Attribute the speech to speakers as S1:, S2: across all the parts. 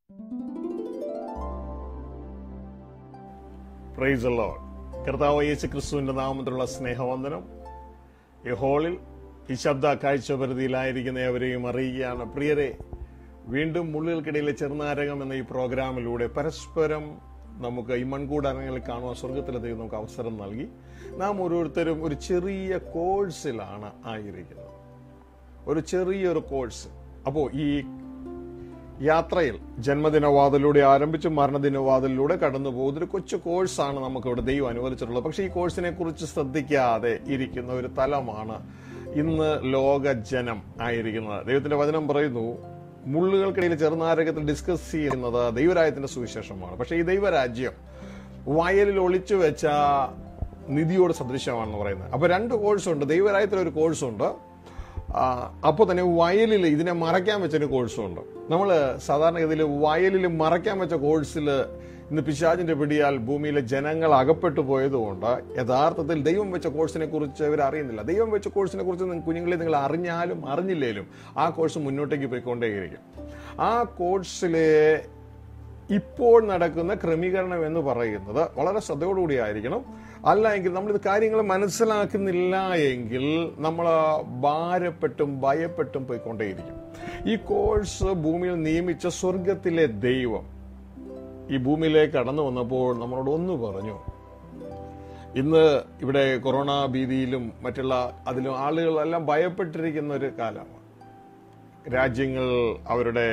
S1: Price load കർത്താവ് യേശു ക്രിസ്തുവിന്റെ നാമത്തിലുള്ള സ്നേഹവന്ദനം ഈ ഹോളിൽ ഈ ശബ്ദ കാഴ്ചപരിധിയിലായിരിക്കുന്ന ഏവരെയും അറിയുകയാണ് പ്രിയരെ വീണ്ടും മുള്ളുകൾക്കിടയിലെ ചെറുനാരകം എന്ന ഈ പ്രോഗ്രാമിലൂടെ പരസ്പരം നമുക്ക് ഈ മൺകൂടാരങ്ങളിൽ കാണുവാൻ സ്വർഗത്തിലെത്തിക്ക് നമുക്ക് അവസരം നൽകി നാം ഓരോരുത്തരും ഒരു ചെറിയ കോഴ്സിലാണ് ആയിരിക്കുന്നത് ഒരു ചെറിയൊരു കോഴ്സ് അപ്പോൾ ഈ യാത്രയിൽ ജന്മദിനവാതിലൂടെ ആരംഭിച്ച് മരണദിനവാതിലൂടെ കടന്നു പോകുന്ന ഒരു കൊച്ചു കോഴ്സാണ് നമുക്ക് ഇവിടെ ദൈവം അനുവദിച്ചിട്ടുള്ളത് പക്ഷേ ഈ കോഴ്സിനെ കുറിച്ച് ശ്രദ്ധിക്കാതെ ഇരിക്കുന്ന ഒരു തലമാണ് ഇന്ന് ലോക ജനം ആയിരിക്കുന്നത് ദൈവത്തിന്റെ വചനം പറയുന്നു മുള്ളുകൾക്കിടയിൽ ചെറുനാരകത്തിൽ ഡിസ്കസ് ചെയ്യുന്നത് ദൈവരാജ്യത്തിന്റെ സുവിശേഷമാണ് പക്ഷേ ഈ ദൈവരാജ്യം വയലിൽ ഒളിച്ചു വെച്ച നിധിയോട് സദൃശ്യമാണെന്ന് പറയുന്നത് അപ്പൊ രണ്ട് കോഴ്സുണ്ട് ദൈവരാജ്യത്തിൽ ഒരു കോഴ്സുണ്ട് അപ്പോൾ തന്നെ വയലിൽ ഇതിനെ മറയ്ക്കാൻ വെച്ചൊരു കോഴ്സുണ്ട് നമ്മൾ സാധാരണഗതിയിൽ വയലിൽ മറയ്ക്കാൻ വെച്ച കോഴ്സിൽ ഇന്ന് പിശാചിന്റെ പിടിയാൽ ഭൂമിയിലെ ജനങ്ങൾ അകപ്പെട്ടു പോയതുകൊണ്ട് യഥാർത്ഥത്തിൽ ദൈവം വെച്ച കോഴ്സിനെ കുറിച്ച് ഇവർ അറിയുന്നില്ല ദൈവം വെച്ച കോഴ്സിനെ കുറിച്ച് നിങ്ങൾ കുഞ്ഞുങ്ങളെ നിങ്ങൾ അറിഞ്ഞാലും അറിഞ്ഞില്ലേലും ആ കോഴ്സ് മുന്നോട്ടേക്ക് പോയിക്കൊണ്ടേയിരിക്കും ആ കോഴ്സിലെ ഇപ്പോൾ നടക്കുന്ന ക്രമീകരണം എന്ന് പറയുന്നത് വളരെ ശ്രദ്ധയോടുകൂടി ആയിരിക്കണം അല്ല എങ്കിൽ നമ്മൾ ഇത് കാര്യങ്ങൾ മനസ്സിലാക്കുന്നില്ല എങ്കിൽ നമ്മൾ ഭാരപ്പെട്ടും ഭയപ്പെട്ടും പോയിക്കൊണ്ടേയിരിക്കും ഈ കോഴ്സ് ഭൂമിയിൽ നിയമിച്ച സ്വർഗത്തിലെ ദൈവം ഈ ഭൂമിയിലേക്ക് കടന്നു വന്നപ്പോൾ നമ്മളോട് ഒന്ന് പറഞ്ഞു ഇന്ന് ഇവിടെ കൊറോണ ഭീതിയിലും മറ്റുള്ള അതിലും ആളുകളെല്ലാം ഭയപ്പെട്ടിരിക്കുന്ന ഒരു കാലമാണ് രാജ്യങ്ങൾ അവരുടെ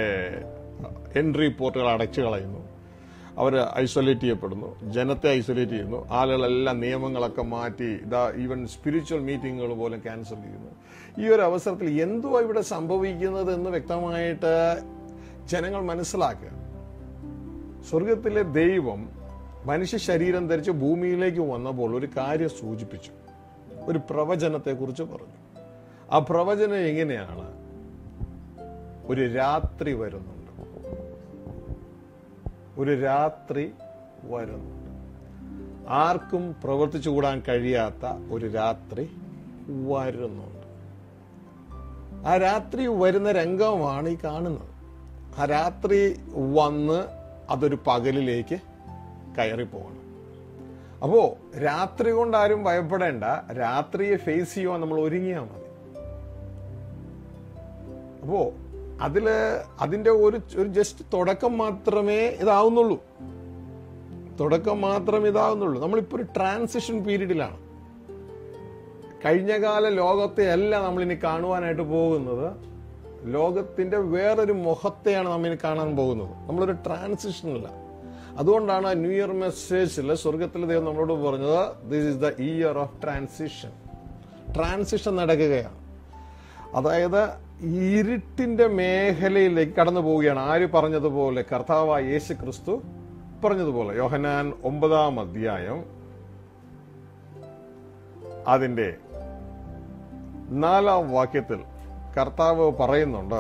S1: എൻട്രി പോർട്ടുകൾ അടച്ചു കളയുന്നു അവർ ഐസൊലേറ്റ് ചെയ്യപ്പെടുന്നു ജനത്തെ ഐസൊലേറ്റ് ചെയ്യുന്നു ആളുകളെല്ലാം നിയമങ്ങളൊക്കെ മാറ്റി ഇതാ ഈവൻ സ്പിരിച്വൽ മീറ്റിങ്ങുകൾ പോലും ക്യാൻസൽ ചെയ്യുന്നു ഈ ഒരു അവസരത്തിൽ എന്തുവാ ഇവിടെ സംഭവിക്കുന്നത് എന്ന് വ്യക്തമായിട്ട് ജനങ്ങൾ മനസ്സിലാക്കുക സ്വർഗത്തിലെ ദൈവം മനുഷ്യ ശരീരം ധരിച്ച് ഭൂമിയിലേക്ക് വന്നപ്പോൾ ഒരു കാര്യം സൂചിപ്പിച്ചു ഒരു പ്രവചനത്തെ കുറിച്ച് പറഞ്ഞു ആ പ്രവചനം എങ്ങനെയാണ് ഒരു രാത്രി വരുന്നുണ്ട് ഒരു രാത്രി വരുന്നുണ്ട് ആർക്കും പ്രവർത്തിച്ചുകൂടാൻ കഴിയാത്ത ഒരു രാത്രി വരുന്നുണ്ട് ആ രാത്രി വരുന്ന രംഗമാണ് ഈ കാണുന്നത് ആ രാത്രി വന്ന് അതൊരു പകലിലേക്ക് കയറി പോകണം അപ്പോ രാത്രി കൊണ്ട് ആരും ഭയപ്പെടേണ്ട രാത്രിയെ ഫേസ് ചെയ്യുവാൻ നമ്മൾ ഒരുങ്ങിയാൽ മതി അപ്പോ അതില് അതിന്റെ ഒരു ഒരു ജസ്റ്റ് തുടക്കം മാത്രമേ ഇതാവുന്നുള്ളൂ തുടക്കം മാത്രമേ ഇതാവുന്നുള്ളൂ നമ്മളിപ്പോ ഒരു ട്രാൻസിഷൻ പീരീഡിലാണ് കഴിഞ്ഞകാല ലോകത്തെ അല്ല നമ്മൾ ഇനി കാണുവാനായിട്ട് പോകുന്നത് ലോകത്തിന്റെ വേറൊരു മുഖത്തെയാണ് നമ്മൾ ഇനി കാണാൻ പോകുന്നത് നമ്മളൊരു ട്രാൻസിഷനില്ല അതുകൊണ്ടാണ് ന്യൂ ഇയർ മെസ്സേജിൽ സ്വർഗത്തിലെ ദൈവം നമ്മളോട് പറഞ്ഞത് this is the year of transition transition നടക്കുകയാണ് അതായത് ഇരുട്ടിന്റെ മേഖലയിലേക്ക് കടന്നു പോവുകയാണ് ആര് പറഞ്ഞതുപോലെ കർത്താവായ യേശു ക്രിസ്തു പറഞ്ഞതുപോലെ യോഹനാൻ ഒമ്പതാം അധ്യായം അതിന്റെ നാലാം വാക്യത്തിൽ കർത്താവ് പറയുന്നുണ്ട്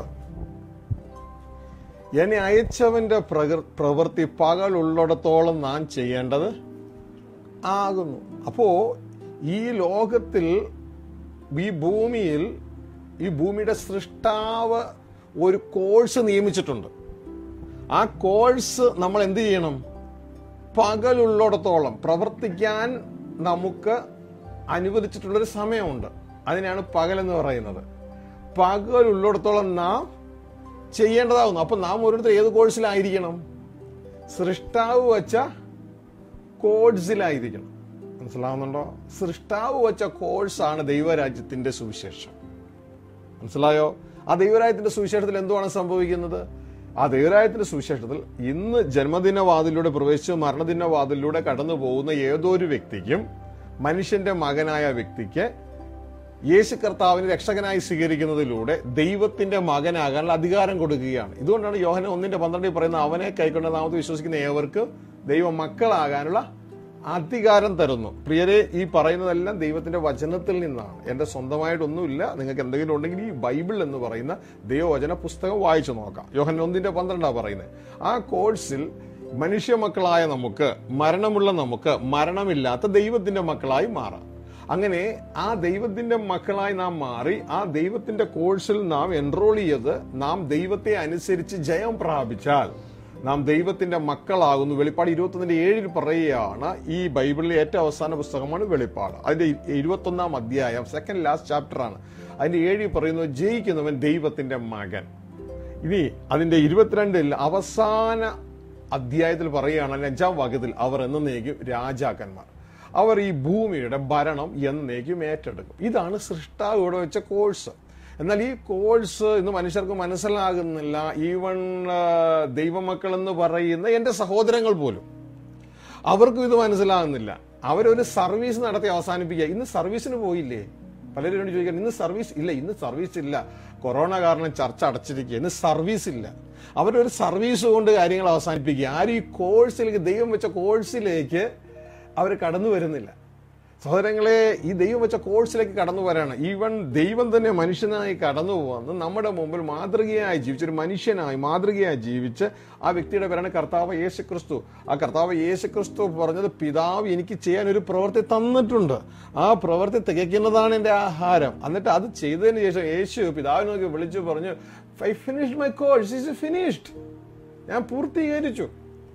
S1: എന്നെ അയച്ചവന്റെ പ്രവൃത്തി പകൽ ഉള്ളിടത്തോളം നാം ചെയ്യേണ്ടത് ആകുന്നു അപ്പോ ഈ ലോകത്തിൽ ഈ ഭൂമിയിൽ ഈ ഭൂമിയുടെ സൃഷ്ടാവ് ഒരു കോഴ്സ് നിയമിച്ചിട്ടുണ്ട് ആ കോഴ്സ് നമ്മൾ എന്ത് ചെയ്യണം പകലുള്ളിടത്തോളം പ്രവർത്തിക്കാൻ നമുക്ക് അനുവദിച്ചിട്ടുള്ളൊരു സമയമുണ്ട് അതിനാണ് പകൽ എന്ന് പറയുന്നത് പകലുള്ളിടത്തോളം നാം ചെയ്യേണ്ടതാകുന്നു അപ്പൊ നാം ഓരോരുത്തർ ഏത് കോഴ്സിലായിരിക്കണം സൃഷ്ടാവ് വച്ച കോഴ്സിലായിരിക്കണം മനസ്സിലാവുന്നുണ്ടോ സൃഷ്ടാവ് വച്ച കോഴ്സാണ് ദൈവരാജ്യത്തിന്റെ സുവിശേഷം മനസ്സിലായോ ആ ദൈവരാജ്യത്തിന്റെ സുവിശേഷത്തിൽ എന്തുവാണ് സംഭവിക്കുന്നത് ആ ദൈവരാജ്യത്തിന്റെ സുവിശേഷത്തിൽ ഇന്ന് ജന്മദിനവാതിലൂടെ പ്രവേശിച്ച് മരണദിനവാതിലൂടെ കടന്നു പോകുന്ന ഏതൊരു വ്യക്തിക്കും മനുഷ്യന്റെ മകനായ വ്യക്തിക്ക് യേശു കർത്താവിനെ രക്ഷകനായി സ്വീകരിക്കുന്നതിലൂടെ ദൈവത്തിന്റെ മകനാകാനുള്ള അധികാരം കൊടുക്കുകയാണ് ഇതുകൊണ്ടാണ് യോഹന ഒന്നിന്റെ പന്ത്രണ്ടിൽ പറയുന്ന അവനെ കൈക്കൊണ്ട നാമത്തിൽ വിശ്വസിക്കുന്ന ഏവർക്കും ദൈവ മക്കളാകാനുള്ള അധികാരം തരുന്നു പ്രിയരെ ഈ പറയുന്നതെല്ലാം ദൈവത്തിന്റെ വചനത്തിൽ നിന്നാണ് എന്റെ സ്വന്തമായിട്ടൊന്നുമില്ല നിങ്ങൾക്ക് എന്തെങ്കിലും ഉണ്ടെങ്കിൽ ഈ ബൈബിൾ എന്ന് പറയുന്ന ദൈവവചന പുസ്തകം വായിച്ചു നോക്കാം യോഹൻ ഒന്നിന്റെ പന്ത്രണ്ടാണ് പറയുന്നത് ആ കോഴ്സിൽ മനുഷ്യ മക്കളായ നമുക്ക് മരണമുള്ള നമുക്ക് മരണമില്ലാത്ത ദൈവത്തിന്റെ മക്കളായി മാറാം അങ്ങനെ ആ ദൈവത്തിന്റെ മക്കളായി നാം മാറി ആ ദൈവത്തിന്റെ കോഴ്സിൽ നാം എൻറോൾ ചെയ്ത് നാം ദൈവത്തെ അനുസരിച്ച് ജയം പ്രാപിച്ചാൽ നാം ദൈവത്തിന്റെ മക്കളാകുന്നു വെളിപ്പാട് ഇരുപത്തൊന്നിന്റെ ഏഴിൽ പറയുകയാണ് ഈ ബൈബിളിലെ ഏറ്റവും അവസാന പുസ്തകമാണ് വെളിപ്പാട് അതിന്റെ ഇരുപത്തൊന്നാം അധ്യായം സെക്കൻഡ് ലാസ്റ്റ് ചാപ്റ്റർ ആണ് അതിന്റെ ഏഴിൽ പറയുന്നു ജയിക്കുന്നവൻ ദൈവത്തിന്റെ മകൻ ഇനി അതിന്റെ ഇരുപത്തിരണ്ടിൽ അവസാന അധ്യായത്തിൽ പറയുകയാണ് അതിന്റെ അഞ്ചാം വാക്യത്തിൽ അവർ എന്നേക്കും രാജാക്കന്മാർ അവർ ഈ ഭൂമിയുടെ ഭരണം എന്നേക്കും ഏറ്റെടുക്കും ഇതാണ് സൃഷ്ടാവ് ഇവിടെ വെച്ച കോഴ്സ് എന്നാൽ ഈ കോഴ്സ് ഇന്ന് മനുഷ്യർക്ക് മനസ്സിലാകുന്നില്ല ഈവൺ ദൈവമക്കൾ എന്ന് പറയുന്ന എൻ്റെ സഹോദരങ്ങൾ പോലും അവർക്കും ഇത് മനസ്സിലാകുന്നില്ല അവരൊരു സർവീസ് നടത്തി അവസാനിപ്പിക്കുക ഇന്ന് സർവീസിന് പോയില്ലേ പലരും എന്നോട് ചോദിക്കാൻ ഇന്ന് സർവീസ് ഇല്ല ഇന്ന് സർവീസ് ഇല്ല കൊറോണ കാരണം ചർച്ച അടച്ചിരിക്കുക ഇന്ന് സർവീസ് ഇല്ല അവരൊരു സർവീസ് കൊണ്ട് കാര്യങ്ങൾ അവസാനിപ്പിക്കുക ആരും ഈ കോഴ്സിലേക്ക് ദൈവം വെച്ച കോഴ്സിലേക്ക് അവർ കടന്നു വരുന്നില്ല സഹോദരങ്ങളെ ഈ ദൈവം വെച്ച കോഴ്സിലേക്ക് കടന്നു വരാണ് ഈവൻ ദൈവം തന്നെ മനുഷ്യനായി കടന്നു വന്ന് നമ്മുടെ മുമ്പിൽ മാതൃകയായി ജീവിച്ച ഒരു മനുഷ്യനായി മാതൃകയായി ജീവിച്ച് ആ വ്യക്തിയുടെ പേരാണ് കർത്താവ് യേശു ക്രിസ്തു ആ കർത്താവ് യേശു ക്രിസ്തു പറഞ്ഞത് പിതാവ് എനിക്ക് ചെയ്യാൻ ഒരു പ്രവൃത്തി തന്നിട്ടുണ്ട് ആ പ്രവൃത്തി തികയ്ക്കുന്നതാണ് എൻ്റെ ആഹാരം എന്നിട്ട് അത് ചെയ്തതിന് ശേഷം യേശു പിതാവിനെ നോക്കി വിളിച്ചു പറഞ്ഞു I finished my course is finished ഞാൻ പൂർത്തീകരിച്ചു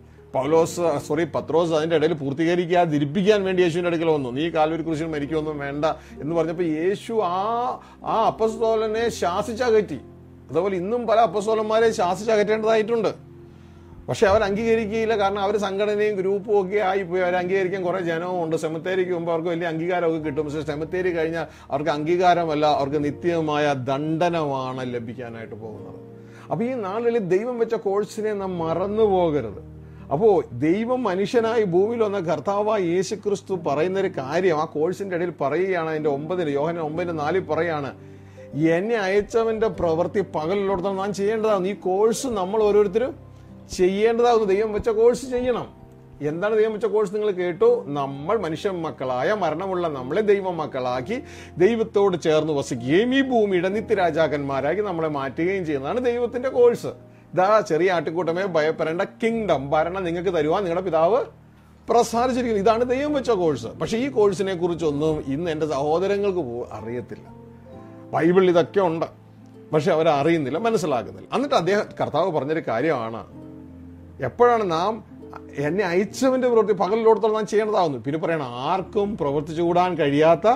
S1: പൗലോസ് സോറി പത്രോസ് അതിന്റെ ഇടയിൽ പൂർത്തീകരിക്കാതിരിപ്പിക്കാൻ വേണ്ടി യേശുവിന്റെ അടുക്കൽ വന്നു നീ കാൽവരി കുരിശിൽ മരിക്കുമൊന്നും വേണ്ട എന്ന് പറഞ്ഞപ്പോൾ യേശു ആ ആ അപ്പസ്തോലനെ ശാസിച്ചകറ്റി അതുപോലെ ഇന്നും പല അപ്പസ്തോലന്മാരെ ശാസിച്ചകറ്റേണ്ടതായിട്ടുണ്ട് പക്ഷെ അവർ അംഗീകരിക്കുകയില്ല കാരണം അവർ സംഘടനയും ഗ്രൂപ്പും ഒക്കെ ആയിപ്പോയി അവർ അംഗീകരിക്കാൻ കുറെ ജനവും ഉണ്ട് സെമിത്തേരിക്ക് മുമ്പ് അവർക്ക് വലിയ അംഗീകാരമൊക്കെ കിട്ടും പക്ഷെ സെമിത്തേരി കഴിഞ്ഞാൽ അവർക്ക് അംഗീകാരമല്ല അവർക്ക് നിത്യമായ ദണ്ഡനമാണ് ലഭിക്കാനായിട്ട് പോകുന്നത് അപ്പൊ ഈ നാളിൽ ദൈവം വെച്ച കോഴ്സിനെ നാം മറന്നു പോകരുത് അപ്പോ ദൈവം മനുഷ്യനായി ഭൂമിയിൽ വന്ന കർത്താവായ യേശു ക്രിസ്തു പറയുന്ന ഒരു കാര്യം ആ കോഴ്സിന്റെ ഇടയിൽ പറയുകയാണ് അതിന്റെ ഒമ്പതിന് യോഹന ഒമ്പതിന് നാലിൽ പറയാണ് എന്നെ അയച്ചവന്റെ പ്രവൃത്തി പകലിലോടത്തോളം നാം ചെയ്യേണ്ടതാണ് ഈ കോഴ്സ് നമ്മൾ ഓരോരുത്തരും ചെയ്യേണ്ടതാകുന്നു ദൈവം വെച്ച കോഴ്സ് ചെയ്യണം എന്താണ് ദൈവം വെച്ച കോഴ്സ് നിങ്ങൾ കേട്ടു നമ്മൾ മനുഷ്യ മക്കളായ മരണമുള്ള നമ്മളെ ദൈവ മക്കളാക്കി ദൈവത്തോട് ചേർന്ന് വസിക്കുകയും ഈ ഭൂമിയുടെ നിത്യരാജാക്കന്മാരാക്കി നമ്മളെ മാറ്റുകയും ചെയ്യുന്നതാണ് ദൈവത്തിന്റെ കോഴ്സ് ഇതാ ചെറിയ ആട്ടിക്കൂട്ടമേ ഭയപ്പെടേണ്ട കിങ്ഡം ഭരണം നിങ്ങൾക്ക് തരുവാൻ നിങ്ങളുടെ പിതാവ് പ്രസാദിച്ചിരിക്കുന്നു ഇതാണ് ദൈവം വെച്ച കോഴ്സ് പക്ഷെ ഈ കോഴ്സിനെ കുറിച്ചൊന്നും ഇന്ന് എൻ്റെ സഹോദരങ്ങൾക്ക് പോ അറിയത്തില്ല ബൈബിളിൽ ഇതൊക്കെ ഉണ്ട് പക്ഷെ അവർ അറിയുന്നില്ല മനസ്സിലാക്കുന്നില്ല എന്നിട്ട് അദ്ദേഹം കർത്താവ് പറഞ്ഞൊരു കാര്യമാണ് എപ്പോഴാണ് നാം എന്നെ അയച്ചവന്റെ പ്രവൃത്തി പകലിലോടത്തോളം നാം ചെയ്യേണ്ടതാവുന്നു പിന്നെ പറയണം ആർക്കും പ്രവർത്തിച്ചുകൂടാൻ കഴിയാത്ത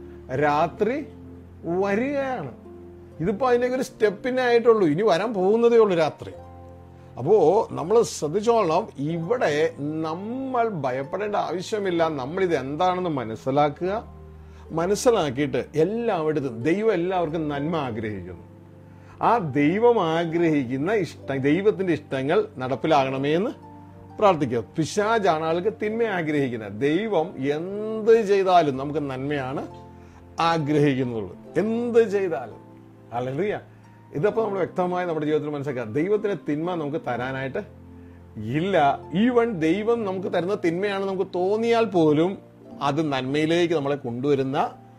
S1: രാത്രി വരികയാണ് ഇതിപ്പോ അതിലേക്ക് ഒരു സ്റ്റെപ്പിനെ ആയിട്ടുള്ളൂ ഇനി വരാൻ പോകുന്നതേ ഉള്ളൂ രാത്രി അപ്പോ നമ്മൾ ശ്രദ്ധിച്ചോളണം ഇവിടെ നമ്മൾ ഭയപ്പെടേണ്ട ആവശ്യമില്ല നമ്മൾ ഇത് എന്താണെന്ന് മനസ്സിലാക്കുക മനസ്സിലാക്കിയിട്ട് എല്ലായിടത്തും ദൈവം എല്ലാവർക്കും നന്മ ആഗ്രഹിക്കുന്നു ആ ദൈവം ആഗ്രഹിക്കുന്ന ഇഷ്ട ദൈവത്തിന്റെ ഇഷ്ടങ്ങൾ നടപ്പിലാകണമേ എന്ന് പ്രാർത്ഥിക്കുക പിശാജാണ് ആൾക്ക് തിന്മ ആഗ്രഹിക്കുന്നത് ദൈവം എന്ത് ചെയ്താലും നമുക്ക് നന്മയാണ് ആഗ്രഹിക്കുന്നുള്ളൂ എന്ത് ചെയ്താലും അല്ലറിയ ഇതപ്പോൾ നമ്മൾ വ്യക്തമായി നമ്മുടെ ജീവിതത്തിൽ മനസ്സിലാക്കുക ദൈവത്തിന് തിന്മ നമുക്ക് തരാനായിട്ട് ഇല്ല ഈവൻ ദൈവം നമുക്ക് തരുന്ന തിന്മയാണ് നമുക്ക് തോന്നിയാൽ പോലും അത് നന്മയിലേക്ക് നമ്മളെ കൊണ്ടുവരുന്ന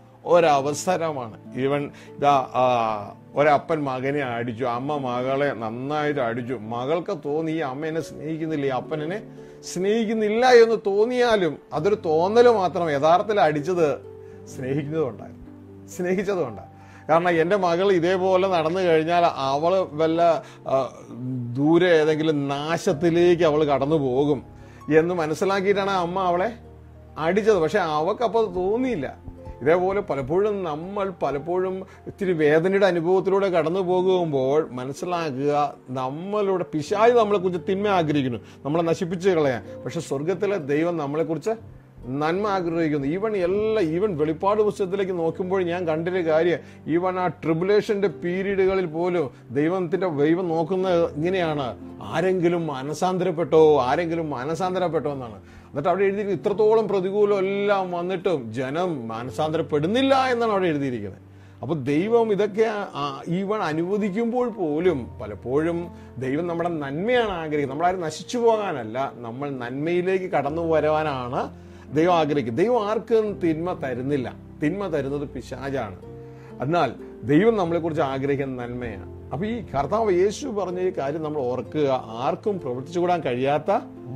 S1: ഒരവസരമാണ് ഈവൻ ഇതാ ആ, ഒരപ്പൻ മകനെ അടിച്ചു അമ്മ മകളെ നന്നായിട്ട് അടിച്ചു മകൾക്ക് തോന്നി ഈ അമ്മ എന്നെ സ്നേഹിക്കുന്നില്ല ഈ അപ്പൻ എന്നെ സ്നേഹിക്കുന്നില്ല എന്ന് തോന്നിയാലും അതൊരു തോന്നൽ മാത്രം യഥാർത്ഥത്തിൽ അടിച്ചത് സ്നേഹിക്കുന്നതുകൊണ്ടായിരുന്നു സ്നേഹിച്ചതുകൊണ്ടാണ് കാരണം എൻ്റെ മകൾ ഇതേപോലെ നടന്നു കഴിഞ്ഞാൽ അവൾ വല്ല ആ, ദൂരെ ഏതെങ്കിലും നാശത്തിലേക്ക് അവൾ കടന്നു പോകും എന്ന് മനസ്സിലാക്കിയിട്ടാണ് ആ അമ്മ അവളെ അടിച്ചത് പക്ഷെ അവക്കപ്പോൾ തോന്നിയില്ല ഇതേപോലെ പലപ്പോഴും നമ്മൾ പലപ്പോഴും ഇത്തിരി വേദനയുടെ അനുഭവത്തിലൂടെ കടന്നു പോകുമ്പോൾ മനസ്സിലാക്കുക നമ്മളുടെ പിശാച് നമ്മളെക്കുറിച്ച് തിന്മ ആഗ്രഹിക്കുന്നു നമ്മളെ നശിപ്പിച്ച് കളയാൻ പക്ഷെ സ്വർഗത്തിലെ ദൈവം നമ്മളെക്കുറിച്ച് നന്മ ആഗ്രഹിക്കുന്നു ഈവൻ എല്ലാ ഈവൻ വെളിപ്പാട് പുസ്തകത്തിലേക്ക് നോക്കുമ്പോൾ ഞാൻ കണ്ടൊരു കാര്യം ഈവൻ ആ ട്രിബുലേഷന്റെ പീരീഡുകളിൽ പോലും ദൈവത്തിന്റെ ദൈവം നോക്കുന്നത് ഇങ്ങനെയാണ് ആരെങ്കിലും മനസാന്തരപ്പെട്ടോ ആരെങ്കിലും മനസാന്തരപ്പെട്ടോ എന്നാണ് എന്നിട്ട് അവിടെ എഴുതിയിരിക്കുന്നത് ഇത്രത്തോളം പ്രതികൂലം എല്ലാം വന്നിട്ടും ജനം മനസാന്തരപ്പെടുന്നില്ല എന്നാണ് അവിടെ എഴുതിയിരിക്കുന്നത് അപ്പൊ ദൈവം ഇതൊക്കെ ഈവൺ അനുവദിക്കുമ്പോൾ പോലും പലപ്പോഴും ദൈവം നമ്മുടെ നന്മയാണ് ആഗ്രഹിക്കുന്നത് നമ്മളാരും നശിച്ചു പോകാനല്ല നമ്മൾ നന്മയിലേക്ക് കടന്നു വരാനാണ് ദൈവം ആഗ്രഹിക്കുന്നത് ദൈവം ആർക്കും തിന്മ തരുന്നില്ല തിന്മ തരുന്നത് പിശാചാണ് എന്നാൽ ദൈവം നമ്മളെക്കുറിച്ച് ആഗ്രഹിക്കുന്ന നന്മയാണ് അപ്പൊ ഈ കർത്താവ് യേശു പറഞ്ഞ ഈ കാര്യം നമ്മൾ ഓർക്കുക ആർക്കും പ്രവർത്തിച്ചുകൂടാൻ കഴിയാത്ത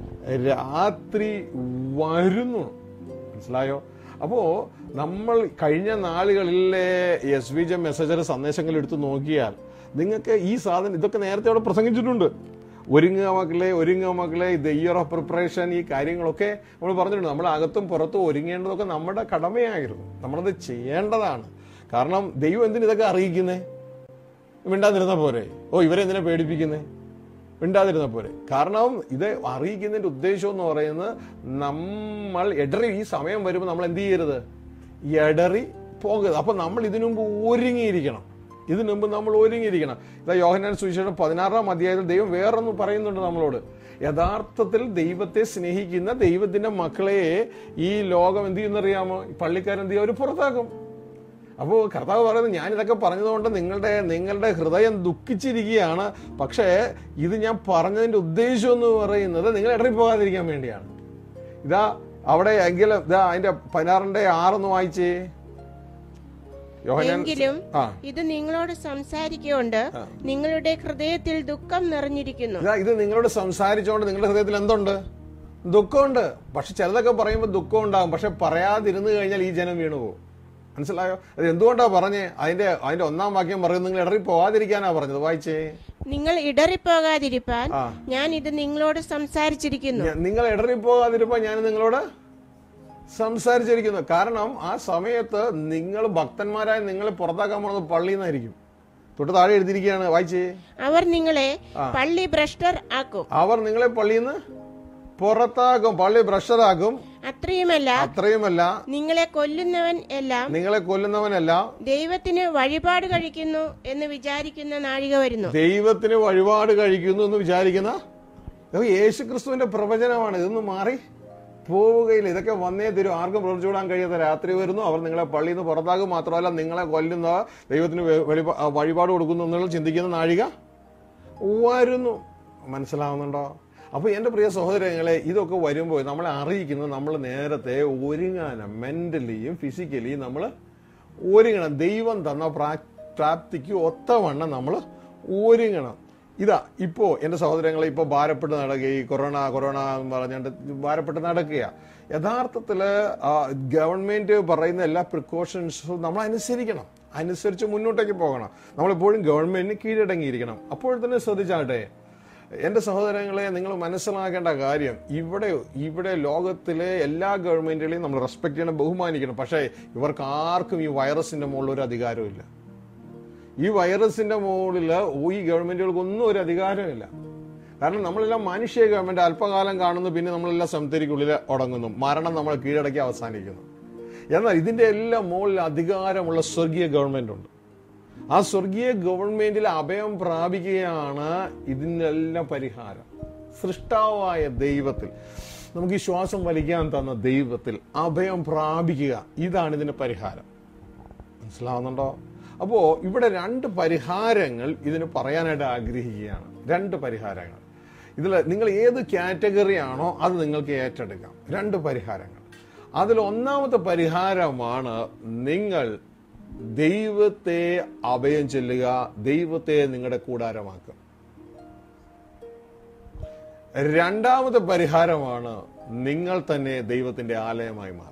S1: രാത്രി വരുന്നു മനസ്സിലായോ അപ്പോ നമ്മൾ കഴിഞ്ഞ നാളുകളിലെ എസ് വി ജെ മെസ്സേജർ സന്ദേശങ്ങൾ എടുത്ത് നോക്കിയാൽ നിങ്ങൾക്ക് ഈ സാധനം ഇതൊക്കെ നേരത്തെ അവിടെ പ്രസംഗിച്ചിട്ടുണ്ട് ഒരുങ്ങുക മക്കളെ ഒരുങ്ങുക മക്കളെ ദ ഇയർ ഓഫ് പ്രിപ്പറേഷൻ ഈ കാര്യങ്ങളൊക്കെ നമ്മൾ പറഞ്ഞിട്ടുണ്ട് നമ്മൾ അകത്തും പുറത്തും ഒരുങ്ങേണ്ടതൊക്കെ നമ്മുടെ കടമയായിരുന്നു നമ്മളത് ചെയ്യേണ്ടതാണ് കാരണം ദൈവം എന്തിനു ഇതൊക്കെ അറിയിക്കുന്നേ മിണ്ടാതിരുന്ന പോരെ ഓ ഇവരെന്തിനാ പേടിപ്പിക്കുന്നേ മിണ്ടാതിരുന്ന പോരെ കാരണം ഇത് അറിയിക്കുന്നതിന്റെ ഉദ്ദേശം എന്ന് പറയുന്നത് നമ്മൾ ഇടറി ഈ സമയം വരുമ്പോൾ നമ്മൾ എന്ത് ചെയ്യരുത് ഇടറി പോകരുത് അപ്പൊ നമ്മൾ ഇതിനു മുമ്പ് ഒരുങ്ങിയിരിക്കണം ഇതിനു മുമ്പ് നമ്മൾ ഒരുങ്ങിയിരിക്കണം ഇതാ യോഹനാൻ സുവിശേഷം പതിനാറാം അധ്യായത്തിൽ ദൈവം വേറൊന്നും പറയുന്നുണ്ട് നമ്മളോട് യഥാർത്ഥത്തിൽ ദൈവത്തെ സ്നേഹിക്കുന്ന ദൈവത്തിന്റെ മക്കളെ ഈ ലോകം എന്ത് ചെയ്യുന്നറിയാമോ ഈ പള്ളിക്കാരെന്ത് ചെയ്യും അവർ പുറത്താക്കും അപ്പോൾ കർത്താവ് പറയുന്നത് ഞാൻ ഇതൊക്കെ പറഞ്ഞതുകൊണ്ട് നിങ്ങളുടെ നിങ്ങളുടെ ഹൃദയം ദുഃഖിച്ചിരിക്കുകയാണ് പക്ഷേ ഇത് ഞാൻ പറഞ്ഞതിന്റെ ഉദ്ദേശം എന്ന് പറയുന്നത് നിങ്ങൾ ഇടറി പോകാതിരിക്കാൻ വേണ്ടിയാണ് ഇതാ അവിടെ എങ്കിലും ഇതാ അതിന്റെ പതിനാറിന്റെ ആറൊന്ന് വായിച്ചേ യോഹനാൻ
S2: എങ്കിലും
S1: ആ
S2: ഇത് നിങ്ങളോട് സംസാരിക്കൊണ്ട് നിങ്ങളുടെ ഹൃദയത്തിൽ ദുഃഖം നിറഞ്ഞിരിക്കുന്നു
S1: ഇതാ ഇത് നിങ്ങളോട് സംസാരിച്ചുകൊണ്ട് നിങ്ങളുടെ ഹൃദയത്തിൽ എന്തുണ്ട് ദുഃഖമുണ്ട് പക്ഷെ ചിലതൊക്കെ പറയുമ്പോൾ ദുഃഖം ഉണ്ടാകും പക്ഷെ പറയാതിരുന്നു കഴിഞ്ഞാൽ ഈ ജനം വീണു പോകും മനസ്സിലായോ അത് എന്തുകൊണ്ടാ പറഞ്ഞേ അതിന്റെ അതിന്റെ ഒന്നാം വാക്യം പറയുന്നത് നിങ്ങൾ ഇടറി പോവാതിരിക്കാനാ പറഞ്ഞത് വായിച്ചേ
S2: നിങ്ങൾ ഇടറിപ്പോകാതിരിപ്പാൻ
S1: ആ.
S2: ഞാൻ ഇത് നിങ്ങളോട് സംസാരിച്ചിരിക്കുന്നു
S1: ഞ- നിങ്ങൾ ഇടറി പോകാതിരിപ്പോ ഞാൻ നിങ്ങളോട് സംസാരിച്ചിരിക്കുന്നു കാരണം ആ സമയത്ത് നിങ്ങൾ ഭക്തന്മാരായ നിങ്ങളെ പുറത്താക്കാൻ പോകുന്നത് പള്ളിയിൽ നിന്നായിരിക്കും തൊട്ട് താഴെ എഴുതിയിരിക്കുകയാണ് വായിച്ചേ
S2: അവർ നിങ്ങളെ പള്ളി ഭ്രഷ്ടർ ആക്കും
S1: അവർ നിങ്ങളെ പള്ളിയിൽ നിന്ന് പുറത്താക്കും പള്ളി ഭ്രഷ്ടരാക്കും
S2: അത്രയുമല്ല
S1: അത്രയുമല്ല
S2: നിങ്ങളെ കൊല്ലുന്നവൻ എല്ലാം
S1: നിങ്ങളെ കൊല്ലുന്നവനല്ല
S2: ദൈവത്തിന് വഴിപാട് കഴിക്കുന്നു എന്ന് വിചാരിക്കുന്ന നാഴിക വരുന്നു
S1: ദൈവത്തിന് വഴിപാട് കഴിക്കുന്നു എന്ന് വിചാരിക്കുന്ന ഇത് യേശു ക്രിസ്തുവിന്റെ പ്രവചനമാണ് ഇതൊന്നും മാറി പോവുകയില്ല ഇതൊക്കെ വന്നേ തരും ആർക്കും പ്രവർത്തിച്ചുവിടാൻ കഴിയാത്ത രാത്രി വരുന്നു അവർ നിങ്ങളെ പള്ളിയിൽ നിന്ന് പുറത്താക്കും മാത്രമല്ല നിങ്ങളെ കൊല്ലുന്ന ദൈവത്തിന് വെ- വെളിപ- ആ, വഴിപാട് കൊടുക്കുന്നു എന്നുള്ള ചിന്തിക്കുന്ന നാഴിക വരുന്നു മനസ്സിലാവുന്നുണ്ടോ അപ്പൊ എന്റെ പ്രിയ സഹോദരങ്ങളെ ഇതൊക്കെ വരുമ്പോൾ നമ്മളെ അറിയിക്കുന്നത് നമ്മൾ നേരത്തെ ഒരുങ്ങാനം മെന്റലിയും ഫിസിക്കലിയും നമ്മൾ ഒരുങ്ങണം ദൈവം തന്ന പ്രാ- പ്രാപ്തിക്ക് ഒത്തവണ്ണം നമ്മൾ ഒരുങ്ങണം ഇതാ ഇപ്പോ എന്റെ സഹോദരങ്ങളെ ഇപ്പൊ ഭാരപ്പെട്ട് നടക്കുക ഈ കൊറോണ കൊറോണ എന്ന് പറഞ്ഞുകൊണ്ട് ഭാരപ്പെട്ട് നടക്കുക യഥാർത്ഥത്തില് ആ, ഗവൺമെന്റ് പറയുന്ന എല്ലാ പ്രിക്കോഷൻസും നമ്മൾ അനുസരിക്കണം അനുസരിച്ച് മുന്നോട്ടേക്ക് പോകണം നമ്മളെപ്പോഴും ഗവൺമെന്റിന് കീഴടങ്ങിയിരിക്കണം അപ്പോൾ തന്നെ ശ്രദ്ധിച്ചാട്ടെ എന്റെ സഹോദരങ്ങളെ നിങ്ങൾ മനസ്സിലാക്കേണ്ട കാര്യം ഇവിടെ ഇവിടെ ലോകത്തിലെ എല്ലാ ഗവൺമെന്റുകളെയും നമ്മൾ റെസ്പെക്ട് ചെയ്യണം ബഹുമാനിക്കണം പക്ഷേ ഇവർക്ക് ആർക്കും ഈ വൈറസിന്റെ മുകളിൽ ഒരു അധികാരമില്ല ഈ വൈറസിന്റെ മുകളിൽ ഈ ഗവൺമെന്റുകൾക്കൊന്നും ഒരു അധികാരമില്ല കാരണം നമ്മളെല്ലാം മനുഷ്യ ഗവൺമെന്റ് അല്പകാലം കാണുന്നു പിന്നെ നമ്മളെല്ലാം സംതരിക്കുള്ളിൽ ഉടങ്ങുന്നു മരണം നമ്മൾ കീഴടക്കി അവസാനിക്കുന്നു എന്നാൽ ഇതിന്റെ എല്ലാം മുകളിൽ അധികാരമുള്ള സ്വർഗീയ ഗവൺമെന്റ് ഉണ്ട് ആ സ്വർഗീയ ഗവൺമെന്റിൽ അഭയം പ്രാപിക്കുകയാണ് ഇതിനെല്ലാം പരിഹാരം സൃഷ്ടാവായ ദൈവത്തിൽ നമുക്ക് ഈ ശ്വാസം വലിക്കാൻ തന്ന ദൈവത്തിൽ അഭയം പ്രാപിക്കുക ഇതാണ് ഇതിന്റെ പരിഹാരം മനസ്സിലാവുന്നുണ്ടോ അപ്പോ ഇവിടെ രണ്ട് പരിഹാരങ്ങൾ ഇതിന് പറയാനായിട്ട് ആഗ്രഹിക്കുകയാണ് രണ്ട് പരിഹാരങ്ങൾ ഇതിൽ നിങ്ങൾ ഏത് കാറ്റഗറി ആണോ അത് നിങ്ങൾക്ക് ഏറ്റെടുക്കാം രണ്ട് പരിഹാരങ്ങൾ അതിൽ ഒന്നാമത്തെ പരിഹാരമാണ് നിങ്ങൾ ദൈവത്തെ അഭയം ചെല്ലുക ദൈവത്തെ നിങ്ങളുടെ കൂടാരമാക്കുക രണ്ടാമത്തെ പരിഹാരമാണ് നിങ്ങൾ തന്നെ ദൈവത്തിന്റെ ആലയമായി മാറുക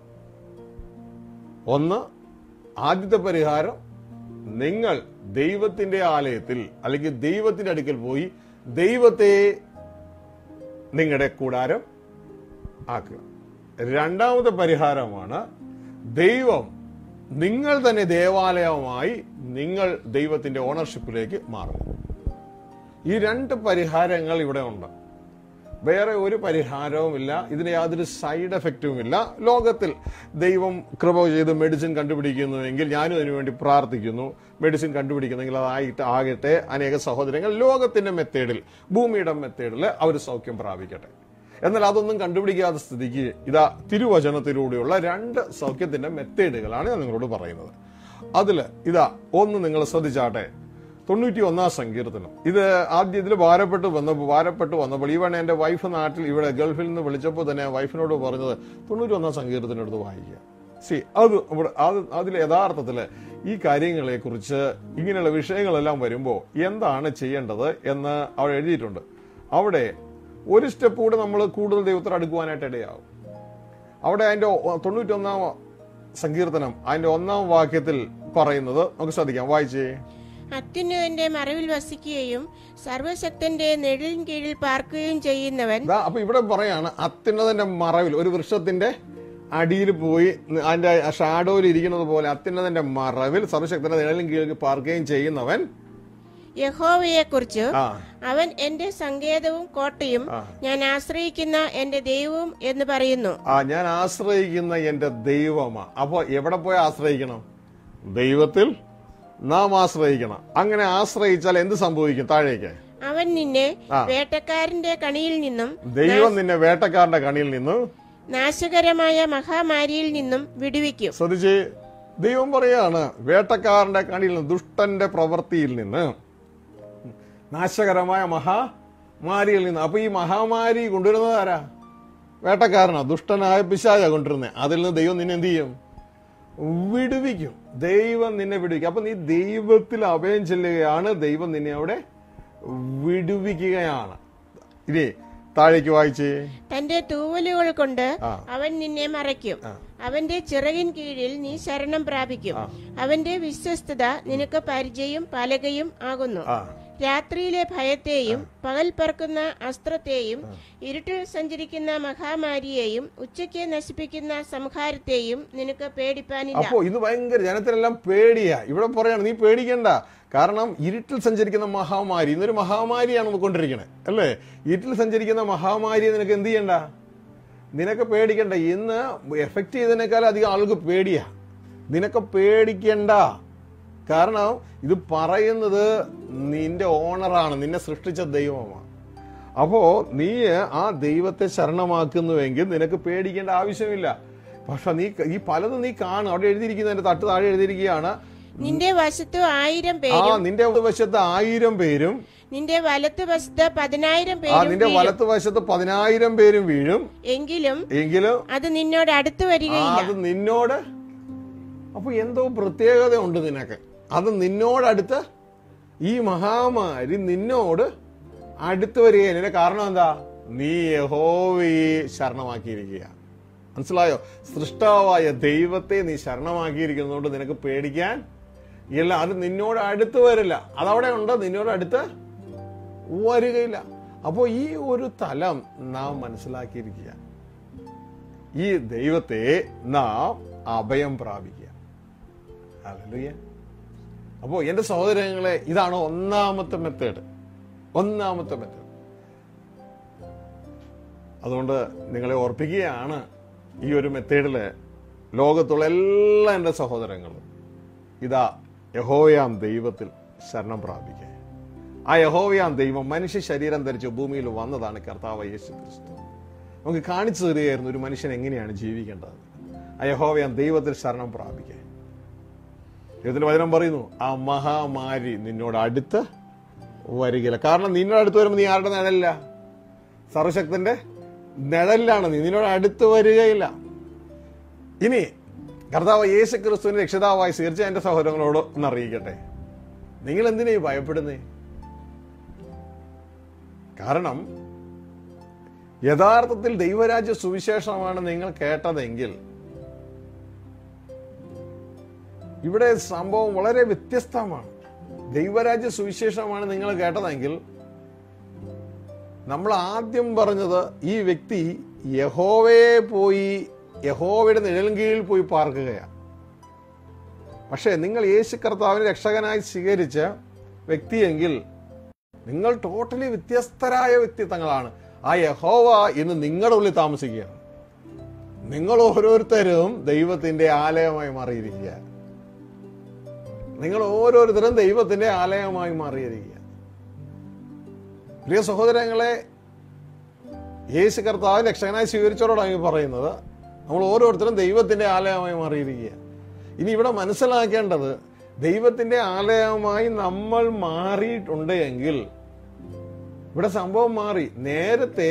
S1: ഒന്ന് ആദ്യത്തെ പരിഹാരം നിങ്ങൾ ദൈവത്തിന്റെ ആലയത്തിൽ അല്ലെങ്കിൽ ദൈവത്തിന്റെ അടുക്കൽ പോയി ദൈവത്തെ നിങ്ങളുടെ കൂടാരം ആക്കുക രണ്ടാമത്തെ പരിഹാരമാണ് ദൈവം നിങ്ങൾ തന്നെ ദേവാലയമായി നിങ്ങൾ ദൈവത്തിന്റെ ഓണർഷിപ്പിലേക്ക് മാറുക ഈ രണ്ട് പരിഹാരങ്ങൾ ഇവിടെ ഉണ്ട് വേറെ ഒരു പരിഹാരവുമില്ല ഇതിന് യാതൊരു സൈഡ് എഫക്റ്റുമില്ല ലോകത്തിൽ ദൈവം കൃപ ചെയ്ത് മെഡിസിൻ കണ്ടുപിടിക്കുന്നുവെങ്കിൽ ഞാനും അതിനു വേണ്ടി പ്രാർത്ഥിക്കുന്നു മെഡിസിൻ കണ്ടുപിടിക്കുന്നെങ്കിൽ അതായിട്ട് ആകട്ടെ അനേക സഹോദരങ്ങൾ ലോകത്തിന്റെ മെത്തേഡിൽ ഭൂമിയുടെ മെത്തേഡിൽ അവർ സൗഖ്യം പ്രാപിക്കട്ടെ എന്നാൽ അതൊന്നും കണ്ടുപിടിക്കാത്ത സ്ഥിതിക്ക് ഇതാ തിരുവചനത്തിലൂടെയുള്ള രണ്ട് സൗഖ്യത്തിന്റെ മെത്തേഡുകളാണ് ഞാൻ നിങ്ങളോട് പറയുന്നത് അതില് ഇതാ ഒന്ന് നിങ്ങൾ ശ്രദ്ധിച്ചാട്ടെ തൊണ്ണൂറ്റി ഒന്നാം സങ്കീർത്തനം ഇത് ആദ്യം ഇതിൽ ഭാരപ്പെട്ട് വന്നപ്പോൾ ഭാരപ്പെട്ട് വന്നപ്പോൾ ഈവൺ എന്റെ വൈഫ് നാട്ടിൽ ഇവിടെ ഗൾഫിൽ നിന്ന് വിളിച്ചപ്പോൾ തന്നെ വൈഫിനോട് പറഞ്ഞത് തൊണ്ണൂറ്റി ഒന്നാം സങ്കീർത്തനം എടുത്ത് വായിക്കുക സി അത് ഇവിടെ അത് അതിൽ യഥാർത്ഥത്തില് ഈ കാര്യങ്ങളെ കുറിച്ച് ഇങ്ങനെയുള്ള വിഷയങ്ങളെല്ലാം വരുമ്പോൾ എന്താണ് ചെയ്യേണ്ടത് എന്ന് അവിടെ എഴുതിയിട്ടുണ്ട് അവിടെ ഒരു സ്റ്റെപ്പ് കൂടെ നമ്മൾ കൂടുതൽ ദൈവത്തോട് അടുക്കുവാനായിട്ട് ഇടയാവും അവിടെ അതിന്റെ തൊണ്ണൂറ്റി ഒന്നാം സങ്കീർത്തനം അതിന്റെ ഒന്നാം വാക്യത്തിൽ പറയുന്നത് നമുക്ക് ശ്രദ്ധിക്കാം വായിച്ചേ
S2: അത്യുന്നതന്റെ മറവിൽ വസിക്കുകയും സർവശക്തന്റെ നെഴിലിൻ കീഴിൽ പാർക്കുകയും ചെയ്യുന്നവൻ
S1: ദാ അപ്പൊ ഇവിടെ പറയാണ് അത്യുന്നതന്റെ മറവിൽ ഒരു വൃക്ഷത്തിന്റെ അടിയിൽ പോയി അതിന്റെ ഷാഡോയിൽ ഇരിക്കുന്നത് പോലെ അത്യുന്നതന്റെ മറവിൽ സർവശക്തന്റെ നിഴലിൻ കീഴിൽ പാർക്കുകയും ചെയ്യുന്നവൻ
S2: യഹോവയെക്കുറിച്ച്
S1: ആ
S2: അവൻ എന്റെ സങ്കേതവും കോട്ടയും
S1: ആ.
S2: ഞാൻ ആശ്രയിക്കുന്ന എന്റെ ദൈവവും എന്ന് പറയുന്നു
S1: ആ ഞാൻ ആശ്രയിക്കുന്ന എന്റെ ദൈവമാ അപ്പൊ എവിടെ പോയി ആശ്രയിക്കണം ദൈവത്തിൽ നാം ആശ്രയിക്കണം അങ്ങനെ ആശ്രയിച്ചാൽ എന്ത് സംഭവിക്കും താഴേക്ക്
S2: അവൻ നിന്നെ
S1: ആ.
S2: വേട്ടക്കാരന്റെ കണിയിൽ നിന്നും
S1: ദൈവം നിന്നെ വേട്ടക്കാരന്റെ കണിയിൽ നിന്ന്
S2: നാശകരമായ മഹാമാരിയിൽ നിന്നും വിടുവിക്കും
S1: ശ്രദ്ധിച്ച് ദൈവം പറയാണ് വേട്ടക്കാരന്റെ കണിയിൽ നിന്ന് ദുഷ്ടന്റെ പ്രവൃത്തിയിൽ നിന്ന് നാശകരമായ മഹാമാരിയിൽ നിന്ന് അപ്പൊ ഈ മഹാമാരി കൊണ്ടുവരുന്നത് ആരാ വേട്ടക്കാരനാ ദുഷ്ടനായ പിശാചാ കൊണ്ടുവരുന്നത് അതിൽ നിന്ന് ദൈവം നിന്നെ എന്ത് ചെയ്യും വിടുവിക്കും ദൈവം നിന്നെ വിടുവിക്കും അപ്പൊ നീ ദൈവത്തിൽ അഭയം ചെല്ലുകയാണ് ദൈവം നിന്നെ അവിടെ വിടുവിക്കുകയാണ് ഇനി താഴേക്ക് വായിച്ചേ
S2: തന്റെ തൂവലുകൾ കൊണ്ട്
S1: ആ.
S2: അവൻ നിന്നെ മറയ്ക്കും
S1: ആ.
S2: അവന്റെ ചിറകിൻ കീഴിൽ നീ ശരണം പ്രാപിക്കും
S1: ആ.
S2: അവന്റെ വിശ്വസ്തത നിനക്ക് പരിചയം പലകയും ആകുന്നു
S1: ആ
S2: രാത്രിയിലെ ഭയത്തെയും പകൽ പറക്കുന്ന അസ്ത്രത്തെയും ഇരുട്ടിൽ സഞ്ചരിക്കുന്ന മഹാമാരിയെയും ഉച്ചയ്ക്ക് നശിപ്പിക്കുന്ന സംഹാരത്തെയും നിനക്ക് പേടിപ്പാനില്ല
S1: അപ്പോ ഇത് ഭയങ്കര ജനത്തിനെല്ലാം പേടിയാ ഇവിടെ പറയാണ് നീ പേടിക്കണ്ട കാരണം ഇരുട്ടിൽ സഞ്ചരിക്കുന്ന മഹാമാരി ഇന്നൊരു മഹാമാരിയാണ് നമുക്ക് കൊണ്ടിരിക്കണേ അല്ലേ ഇരുട്ടിൽ സഞ്ചരിക്കുന്ന മഹാമാരിയെ നിനക്ക് എന്ത് ചെയ്യണ്ട നിനക്ക് പേടിക്കണ്ട ഇന്ന് എഫക്ട് ചെയ്തതിനേക്കാൾ അധികം ആൾക്ക് പേടിയാ നിനക്ക് പേടിക്കണ്ട കാരണം ഇത് പറയുന്നത് നിന്റെ ഓണറാണ് നിന്നെ സൃഷ്ടിച്ച ദൈവമാണ് അപ്പോ നീ ആ ദൈവത്തെ ശരണമാക്കുന്നുവെങ്കിൽ നിനക്ക് പേടിക്കേണ്ട ആവശ്യമില്ല പക്ഷെ നീ ഈ പലതും നീ കാണും അവിടെ എഴുതിയിരിക്കുന്നതിന്റെ തട്ട് താഴെ എഴുതിയിരിക്കുകയാണ്
S2: നിന്റെ വശത്ത് ആയിരം
S1: ആ
S2: പേരും
S1: നിന്റെ വശത്ത് ആയിരം പേരും
S2: നിന്റെ വലത്ത് വശത്ത് പതിനായിരം
S1: ആ
S2: പേരും
S1: നിന്റെ
S2: വീഴും.
S1: വലത്ത് വശത്ത് പതിനായിരം പേരും വീഴും
S2: എങ്കിലും
S1: എങ്കിലും
S2: അത് നിന്നോട് അടുത്തു
S1: ആ,
S2: വരികയില്ല
S1: അത് നിന്നോട് അപ്പൊ എന്തോ പ്രത്യേകത ഉണ്ട് നിനക്ക് അത് നിന്നോടടുത്ത് ഈ മഹാമാരി നിന്നോട് അടുത്ത് വരികയില്ല ഇതിന്റെ കാരണം എന്താ നീ യഹോവയെ ശരണമാക്കിയിരിക്കുക മനസ്സിലായോ സൃഷ്ടാവായ ദൈവത്തെ നീ ശരണമാക്കിയിരിക്കുന്നതുകൊണ്ട് നിനക്ക് പേടിക്കാൻ ഇല്ല അത് നിന്നോട് അടുത്ത് വരില്ല അതവിടെ ഉണ്ട് നിന്നോട് അടുത്ത് വരികയില്ല അപ്പോൾ ഈ ഒരു തലം നാം മനസ്സിലാക്കിയിരിക്കുക ഈ ദൈവത്തെ നാം അഭയം പ്രാപിക്കുക ഹല്ലേലൂയ അപ്പോൾ എൻ്റെ സഹോദരങ്ങളെ ഇതാണ് ഒന്നാമത്തെ മെത്തേഡ് ഒന്നാമത്തെ മെത്തേഡ് അതുകൊണ്ട് നിങ്ങളെ ഓർപ്പിക്കുകയാണ് ഈ ഒരു മെത്തേഡിൽ ലോകത്തുള്ള എല്ലാ എൻ്റെ സഹോദരങ്ങളും ഇതാ യഹോയാം ദൈവത്തിൽ ശരണം പ്രാപിക്കുക ആ യഹോവയാം ദൈവം മനുഷ്യ ശരീരം ധരിച്ച് ഭൂമിയിൽ വന്നതാണ് കർത്താവ് യേശു ക്രിസ്തു നമുക്ക് കാണിച്ചു തരികയായിരുന്നു ഒരു മനുഷ്യൻ എങ്ങനെയാണ് ജീവിക്കേണ്ടത് ആ യഹോവയാം ദൈവത്തിൽ ശരണം പ്രാപിക്കുക ദൈവത്തിന്റെ വചനം പറയുന്നു ആ മഹാമാരി നിന്നോട് അടുത്ത് വരികയില്ല കാരണം നിന്നോട് അടുത്ത് വരുമ്പോൾ നീ ആരുടെ നിഴലില്ല സർവശക്തന്റെ നിഴലിലാണ് നീ നിന്നോട് അടുത്ത് വരികയില്ല ഇനി കർത്താവ് യേശു ക്രിസ്തുവിന്റെ രക്ഷിതാവായി തീർച്ചയായും എന്റെ സഹോദരങ്ങളോട് ഒന്ന് അറിയിക്കട്ടെ നിങ്ങൾ എന്തിനാ ഈ ഭയപ്പെടുന്നേ കാരണം യഥാർത്ഥത്തിൽ ദൈവരാജ്യ സുവിശേഷമാണ് നിങ്ങൾ കേട്ടതെങ്കിൽ ഇവിടെ സംഭവം വളരെ വ്യത്യസ്തമാണ് ദൈവരാജ്യ സുവിശേഷമാണ് നിങ്ങൾ കേട്ടതെങ്കിൽ നമ്മൾ ആദ്യം പറഞ്ഞത് ഈ വ്യക്തി യഹോവയെ പോയി യഹോവയുടെ നിഴലിൻ കീഴിൽ പോയി പാർക്കുകയാണ് പക്ഷേ നിങ്ങൾ യേശു കർത്താവിനെ രക്ഷകനായി സ്വീകരിച്ച വ്യക്തിയെങ്കിൽ നിങ്ങൾ ടോട്ടലി വ്യത്യസ്തരായ വ്യക്തിത്വങ്ങളാണ് ആ യഹോവ ഇന്ന് നിങ്ങളുടെ ഉള്ളിൽ താമസിക്കുകയാണ് നിങ്ങൾ ഓരോരുത്തരും ദൈവത്തിന്റെ ആലയമായി മാറിയിരിക്കുക നിങ്ങൾ ഓരോരുത്തരും ദൈവത്തിന്റെ ആലയമായി മാറിയിരിക്കുക പ്രിയ സഹോദരങ്ങളെ യേശു കർത്താവ് രക്ഷകനായി സ്വീകരിച്ചവരോടാണ് ഈ പറയുന്നത് നമ്മൾ ഓരോരുത്തരും ദൈവത്തിന്റെ ആലയമായി മാറിയിരിക്കുക ഇനി ഇവിടെ മനസ്സിലാക്കേണ്ടത് ദൈവത്തിന്റെ ആലയമായി നമ്മൾ മാറിയിട്ടുണ്ട് എങ്കിൽ ഇവിടെ സംഭവം മാറി നേരത്തെ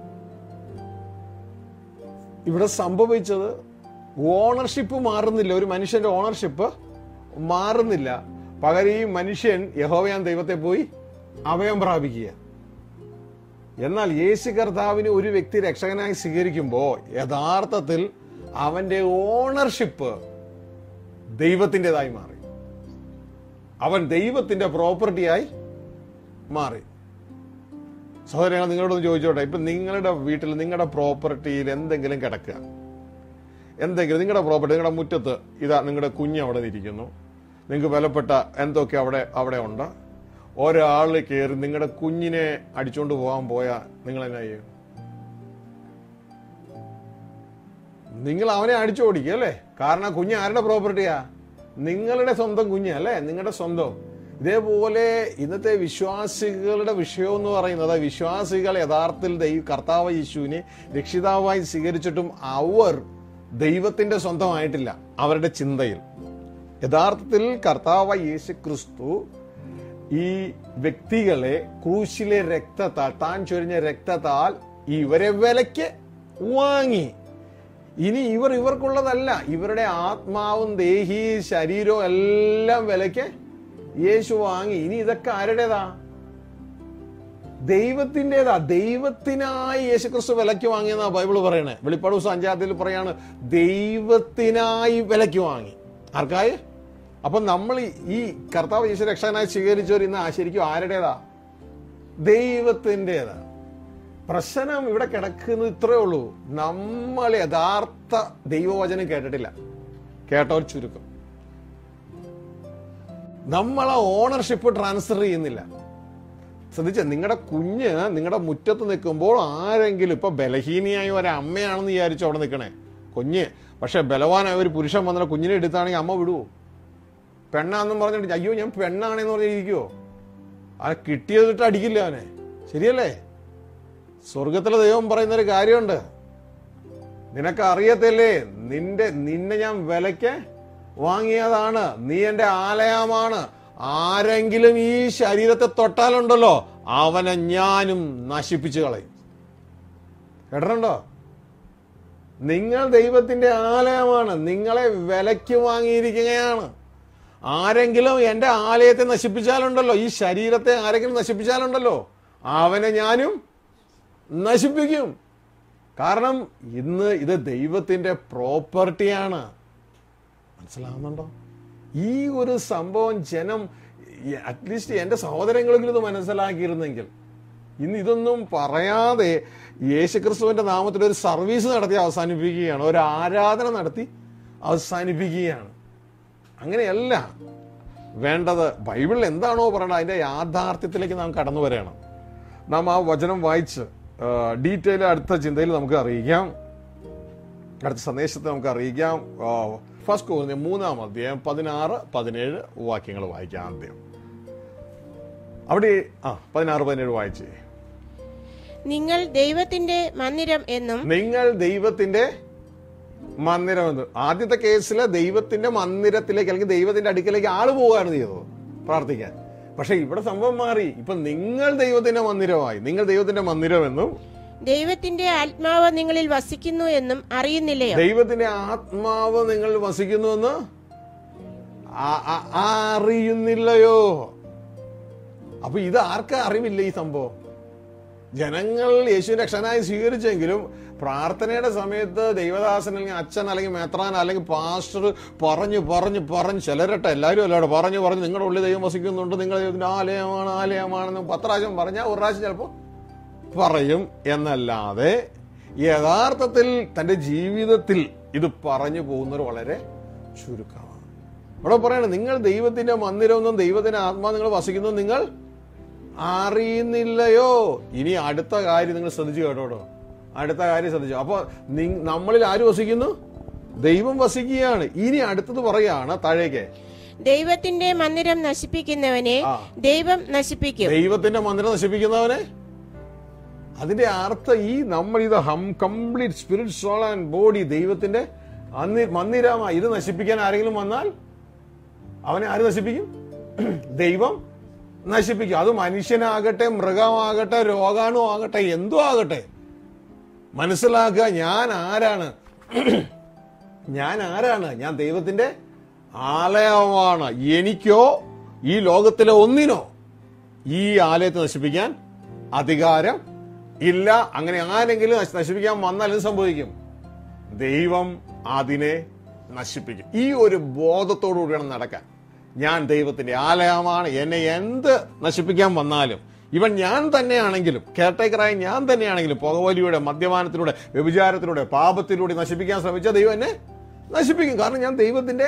S1: ഇവിടെ സംഭവിച്ചത് ഓണർഷിപ്പ് മാറുന്നില്ല ഒരു മനുഷ്യന്റെ ഓണർഷിപ്പ് മാറുന്നില്ല പകരം ഈ മനുഷ്യൻ യഹോവയാൻ ദൈവത്തെ പോയി അഭയം പ്രാപിക്കുക എന്നാൽ യേശു കർത്താവിന് ഒരു വ്യക്തി രക്ഷകനായി സ്വീകരിക്കുമ്പോൾ യഥാർത്ഥത്തിൽ അവന്റെ ഓണർഷിപ്പ് ദൈവത്തിൻ്റെതായി മാറി അവൻ ദൈവത്തിന്റെ പ്രോപ്പർട്ടിയായി മാറി സഹോദരങ്ങൾ നിങ്ങളോടൊന്ന് ചോദിച്ചോട്ടെ ഇപ്പൊ നിങ്ങളുടെ വീട്ടിൽ നിങ്ങളുടെ പ്രോപ്പർട്ടിയിൽ എന്തെങ്കിലും കിടക്കുക എന്തെങ്കിലും നിങ്ങളുടെ പ്രോപ്പർട്ടി നിങ്ങളുടെ മുറ്റത്ത് ഇതാ നിങ്ങളുടെ കുഞ്ഞ് അവിടെ ഇരിക്കുന്നു നിങ്ങൾക്ക് വിലപ്പെട്ട എന്തൊക്കെ അവിടെ അവിടെ ഉണ്ട് ഒരാൾ കയറി നിങ്ങളുടെ കുഞ്ഞിനെ അടിച്ചുകൊണ്ട് പോകാൻ പോയാൽ നിങ്ങൾ എന്നാ ചെയ്യും നിങ്ങൾ അവനെ അടിച്ചു ഓടിക്കും അല്ലേ കാരണം ആ കുഞ്ഞ് ആരുടെ പ്രോപ്പർട്ടിയാ നിങ്ങളുടെ സ്വന്തം കുഞ്ഞ് അല്ലേ നിങ്ങളുടെ സ്വന്തം ഇതേപോലെ ഇന്നത്തെ വിശ്വാസികളുടെ വിഷയം എന്ന് പറയുന്നത് വിശ്വാസികൾ യഥാർത്ഥത്തിൽ ദൈവ കർത്താവ് യേശുവിനെ രക്ഷിതാവായി സ്വീകരിച്ചിട്ടും അവർ ദൈവത്തിന്റെ സ്വന്തമായിട്ടില്ല അവരുടെ ചിന്തയിൽ യഥാർത്ഥത്തിൽ കർത്താവ് യേശു ക്രിസ്തു ഈ വ്യക്തികളെ ക്രൂശിലെ രക്തത്താൽ താൻ ചൊരിഞ്ഞ രക്തത്താൽ ഇവരെ വിലയ്ക്ക് വാങ്ങി ഇനി ഇവർ ഇവർക്കുള്ളതല്ല ഇവരുടെ ആത്മാവും ദേഹി ശരീരവും എല്ലാം വിലയ്ക്ക് യേശു വാങ്ങി ഇനി ഇതൊക്കെ ആരുടേതാ ദൈവത്തിൻ്റെതാ ദൈവത്തിനായി യേശുക്രിസ്തു വിലയ്ക്ക് വാങ്ങിയെന്നാ ബൈബിള് പറയണേ വെളിപ്പാട് ദിവസം അഞ്ചാമത്തിൽ പറയാണ് ദൈവത്തിനായി വിലയ്ക്ക് വാങ്ങി ആർക്കായി അപ്പൊ നമ്മൾ ഈ- ഈ കർത്താവ് യേശു രക്ഷകനായി സ്വീകരിച്ചവർ ഇന്ന് ആ ശരിക്കും ആരുടേതാ ദൈവത്തിൻ്റെതാ പ്രശ്നം ഇവിടെ കിടക്കുന്നത് ഇത്രേ ഉള്ളൂ നമ്മൾ യഥാർത്ഥ ദൈവവചനം കേട്ടിട്ടില്ല കേട്ടവർ ചുരുക്കം നമ്മൾ ആ ഓണർഷിപ്പ് ട്രാൻസ്ഫർ ചെയ്യുന്നില്ല ശ്രദ്ധിച്ച നിങ്ങളുടെ കുഞ്ഞ് നിങ്ങളുടെ മുറ്റത്ത് നിൽക്കുമ്പോൾ ആരെങ്കിലും ഇപ്പൊ ബലഹീനിയായ ഒരു അമ്മയാണെന്ന് വിചാരിച്ചു അവിടെ നിൽക്കണേ കുഞ്ഞ് പക്ഷെ ബലവാനായ ഒരു പുരുഷൻ വന്നാൽ കുഞ്ഞിനെ എടുത്താണെങ്കിൽ അമ്മ വിടുവോ പെണ്ണാന്നും പറഞ്ഞിട്ട് അയ്യോ ഞാൻ പെണ്ണാണെന്ന് പറഞ്ഞിരിക്കുവോ ആ കിട്ടിയതിട്ട് അടിക്കില്ല അവനെ ശരിയല്ലേ സ്വർഗത്തിലെ ദൈവം പറയുന്ന ഒരു കാര്യമുണ്ട് നിനക്ക് അറിയത്തില്ലേ നിന്റെ നിന്നെ ഞാൻ വിലയ്ക്ക് വാങ്ങിയതാണ് നീ എന്റെ ആലയമാണ് ആരെങ്കിലും ഈ ശരീരത്തെ തൊട്ടാലുണ്ടല്ലോ അവനെ ഞാനും നശിപ്പിച്ചു കളയും കേട്ടിട്ടുണ്ടോ നിങ്ങൾ ദൈവത്തിന്റെ ആലയമാണ് നിങ്ങളെ വിലയ്ക്ക് വാങ്ങിയിരിക്കുകയാണ് ആരെങ്കിലും എന്റെ ആലയത്തെ നശിപ്പിച്ചാലുണ്ടല്ലോ ഈ ശരീരത്തെ ആരെങ്കിലും നശിപ്പിച്ചാലുണ്ടല്ലോ അവനെ ഞാനും നശിപ്പിക്കും കാരണം ഇന്ന് ഇത് ദൈവത്തിന്റെ പ്രോപ്പർട്ടിയാണ് മനസ്സിലാവുന്നുണ്ടോ ഈ ഒരു സംഭവം ജനം അറ്റ്ലീസ്റ്റ് എന്റെ സഹോദരങ്ങളെങ്കിലും ഇത് മനസ്സിലാക്കിയിരുന്നെങ്കിൽ ഇന്ന് ഇതൊന്നും പറയാതെ യേശുക്രിസ്തുവിന്റെ നാമത്തിൽ ഒരു സർവീസ് നടത്തി അവസാനിപ്പിക്കുകയാണ് ഒരു ആരാധന നടത്തി അവസാനിപ്പിക്കുകയാണ് അങ്ങനെയല്ല വേണ്ടത് ബൈബിളിൽ എന്താണോ പറയണത് അതിന്റെ യാഥാർത്ഥ്യത്തിലേക്ക് നാം കടന്നു വരണം നാം ആ വചനം വായിച്ച് ഡീറ്റെയിൽ അടുത്ത ചിന്തയിൽ നമുക്ക് അറിയിക്കാം അടുത്ത സന്ദേശത്തെ നമുക്ക് അറിയിക്കാം ഫസ്റ്റ് കോറിന് മൂന്നാം അധ്യായം പതിനാറ് പതിനേഴ് വാക്യങ്ങൾ വായിക്കാം ആദ്യം അവിടെ ആ പതിനാറ് പതിനേഴ് വായിച്ചേ
S2: നിങ്ങൾ ദൈവത്തിന്റെ മന്ദിരം എന്നും
S1: നിങ്ങൾ ദൈവത്തിന്റെ മന്ദിരം എന്ന് ആദ്യത്തെ കേസില് ദൈവത്തിന്റെ മന്ദിരത്തിലേക്ക് അല്ലെങ്കിൽ ദൈവത്തിന്റെ അടുക്കലേക്ക് ആള് പോവുകയാണ് ചെയ്തത് പ്രാർത്ഥിക്കാൻ പക്ഷെ ഇവിടെ സംഭവം മാറി ഇപ്പൊ നിങ്ങൾ ദൈവത്തിന്റെ മന്ദിരമായി നിങ്ങൾ ദൈവത്തിന്റെ മന്ദിരമെന്നും
S2: ദൈവത്തിന്റെ ആത്മാവ് നിങ്ങളിൽ വസിക്കുന്നു എന്നും അറിയുന്നില്ലയോ
S1: ദൈവത്തിന്റെ ആത്മാവ് നിങ്ങൾ വസിക്കുന്നുവെന്ന് ആ- ആ- അറിയുന്നില്ലയോ അപ്പൊ ഇത് ആർക്കാ അറിവില്ല ഈ സംഭവം ജനങ്ങൾ യേശു രക്ഷനായി സ്വീകരിച്ചെങ്കിലും പ്രാർത്ഥനയുടെ സമയത്ത് ദൈവദാസൻ അല്ലെങ്കിൽ അച്ഛൻ അല്ലെങ്കിൽ മേത്രാൻ അല്ലെങ്കിൽ പാസ്റ്റർ പറഞ്ഞു പറഞ്ഞു പറഞ്ഞു ചിലരട്ടെ എല്ലാവരും അല്ലാടെ പറഞ്ഞു പറഞ്ഞു നിങ്ങളുടെ ഉള്ളിൽ ദൈവം വസിക്കുന്നുണ്ട് നിങ്ങൾ ദൈവത്തിന്റെ ആലയമാണ് ആലയമാണെന്ന് പത്ത് പ്രാവശ്യം പറഞ്ഞാൽ ഒരു പ്രാവശ്യം ചിലപ്പോൾ പറയും എന്നല്ലാതെ യഥാർത്ഥത്തിൽ തന്റെ ജീവിതത്തിൽ ഇത് പറഞ്ഞു പോകുന്നവർ വളരെ ചുരുക്കമാണ് ഇവിടെ പറയണത് നിങ്ങൾ ദൈവത്തിന്റെ മന്ദിരമൊന്നും ദൈവത്തിന്റെ ആത്മാ നിങ്ങൾ വസിക്കുന്നു നിങ്ങൾ അറിയുന്നില്ലയോ ഇനി അടുത്ത കാര്യം നിങ്ങൾ ശ്രദ്ധിച്ചു കേട്ടോട്ടോ അടുത്ത കാര്യം ശ്രദ്ധിച്ചു അപ്പൊ നി- നമ്മളിൽ ആര് വസിക്കുന്നു ദൈവം വസിക്കുകയാണ് ഇനി അടുത്തത് പറയാണ് താഴേക്ക്
S2: ദൈവത്തിന്റെ മന്ദിരം നശിപ്പിക്കുന്നവനെ
S1: ആ.
S2: ദൈവം നശിപ്പിക്കും
S1: ദൈവത്തിന്റെ മന്ദിരം നശിപ്പിക്കുന്നവനെ അതിന്റെ അർത്ഥം ഈ നമ്മൾ ഇത് ഹം complete spirit soul and body ദൈവത്തിന്റെ അന്നി- മന്ദിരമാ ഇത് നശിപ്പിക്കാൻ ആരെങ്കിലും വന്നാൽ അവനെ ആര് നശിപ്പിക്കും ദൈവം നശിപ്പിക്കും അത് മനുഷ്യനാകട്ടെ മൃഗമാകട്ടെ രോഗാണു ആകട്ടെ എന്തോ ആകട്ടെ മനസ്സിലാക്കുക ഞാൻ ആരാണ് ഞാൻ ആരാണ് ഞാൻ ദൈവത്തിന്റെ ആലയമാണ് എനിക്കോ ഈ ലോകത്തിലെ ഒന്നിനോ ഈ ആലയത്തെ നശിപ്പിക്കാൻ അധികാരം ഇല്ല അങ്ങനെ ആരെങ്കിലും നശി- നശിപ്പിക്കാൻ വന്നാൽ എന്ത് സംഭവിക്കും ദൈവം അതിനെ നശിപ്പിക്കും ഈ ഒരു ബോധത്തോടു കൂടി വേണം നടക്കാൻ ഞാൻ ദൈവത്തിന്റെ ആലയമാണ് എന്നെ എന്ത് നശിപ്പിക്കാൻ വന്നാലും ഇവൻ ഞാൻ തന്നെയാണെങ്കിലും കെയർടേക്കറായി ഞാൻ തന്നെയാണെങ്കിലും പുകവലിയുടെ മദ്യപാനത്തിലൂടെ വ്യഭിചാരത്തിലൂടെ പാപത്തിലൂടെ നശിപ്പിക്കാൻ ശ്രമിച്ച ദൈവം എന്നെ നശിപ്പിക്കും കാരണം ഞാൻ ദൈവത്തിന്റെ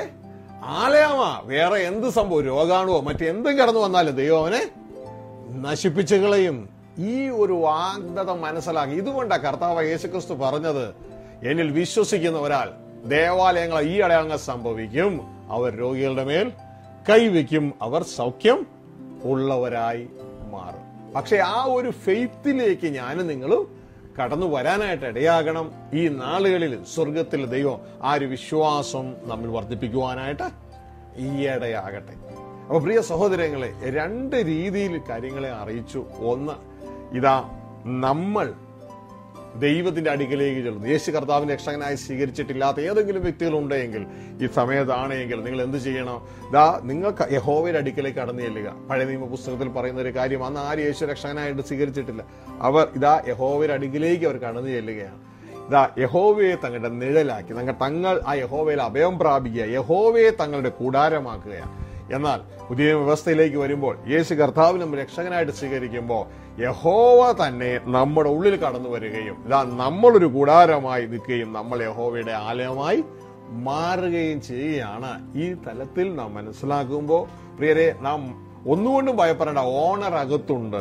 S1: ആലയമാ വേറെ എന്ത് സംഭവം രോഗാണുവോ മറ്റെന്തും കടന്നു വന്നാലും ദൈവം അവനെ നശിപ്പിച്ചു കളയും ഈ ഒരു വാഗ്ദതം മനസ്സിലാക്കി ഇതുകൊണ്ടാണ് കർത്താവ് യേശുക്രിസ്തു പറഞ്ഞത് എന്നിൽ വിശ്വസിക്കുന്ന ഒരാൾ ദേവാലയങ്ങൾ ഈ അടയാളങ്ങൾ സംഭവിക്കും അവർ രോഗികളുടെ മേൽ കൈവയ്ക്കും അവർ സൗഖ്യം ഉള്ളവരായി മാറും പക്ഷെ ആ ഒരു ഫെയ്ത്തിലേക്ക് ഞാനും നിങ്ങളും കടന്നു വരാനായിട്ട് ഇടയാകണം ഈ നാളുകളിൽ സ്വർഗത്തിൽ ദൈവം ആ ഒരു വിശ്വാസം നമ്മൾ വർദ്ധിപ്പിക്കുവാനായിട്ട് ഈ ഇടയാകട്ടെ അപ്പൊ പ്രിയ സഹോദരങ്ങളെ രണ്ട് രീതിയിൽ കാര്യങ്ങളെ അറിയിച്ചു ഒന്ന് ഇതാ നമ്മൾ ദൈവത്തിന്റെ അടുക്കലേക്ക് ചെല്ലുന്നു യേശു കർത്താവിന്റെ രക്ഷകനായി സ്വീകരിച്ചിട്ടില്ലാത്ത ഏതെങ്കിലും വ്യക്തികൾ ഉണ്ടെങ്കിൽ ഈ സമയത്താണെങ്കിൽ നിങ്ങൾ എന്ത് ചെയ്യണം ദാ നിങ്ങൾക്ക് യഹോവയുടെ അടുക്കലേക്ക് കടന്നു ചെല്ലുക പഴയ നിയമ പുസ്തകത്തിൽ പറയുന്ന ഒരു കാര്യം അന്ന് ആരും യേശു രക്ഷകനായിട്ട് സ്വീകരിച്ചിട്ടില്ല അവർ ഇതാ യഹോവയുടെ അടുക്കിലേക്ക് അവർ കടന്നു ചെല്ലുകയാണ് ഇതാ യഹോവയെ തങ്ങളുടെ നിഴലാക്കി തങ്ങൾ തങ്ങൾ ആ യഹോവയിൽ അഭയം പ്രാപിക്കുക യഹോവയെ തങ്ങളുടെ കൂടാരമാക്കുകയാണ് എന്നാൽ പുതിയ വ്യവസ്ഥയിലേക്ക് വരുമ്പോൾ യേശു കർത്താവ് നമ്മൾ രക്ഷകനായിട്ട് സ്വീകരിക്കുമ്പോൾ യഹോവ തന്നെ നമ്മുടെ ഉള്ളിൽ കടന്നു വരികയും ഇതാ നമ്മളൊരു കൂടാരമായി നിൽക്കുകയും നമ്മൾ യഹോവയുടെ ആലയമായി മാറുകയും ചെയ്യുകയാണ് ഈ തലത്തിൽ നാം മനസ്സിലാക്കുമ്പോൾ പ്രിയരെ നാം ഒന്നുകൊണ്ടും ഭയപ്പെടേണ്ട ഓണർ അകത്തുണ്ട്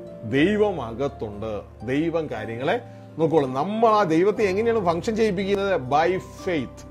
S1: ദൈവം അകത്തുണ്ട് ദൈവം കാര്യങ്ങളെ നോക്കോളൂ നമ്മൾ ആ ദൈവത്തെ എങ്ങനെയാണ് ഫംഗ്ഷൻ ചെയ്യിപ്പിക്കുന്നത് ബൈ ഫെയ്ത്ത്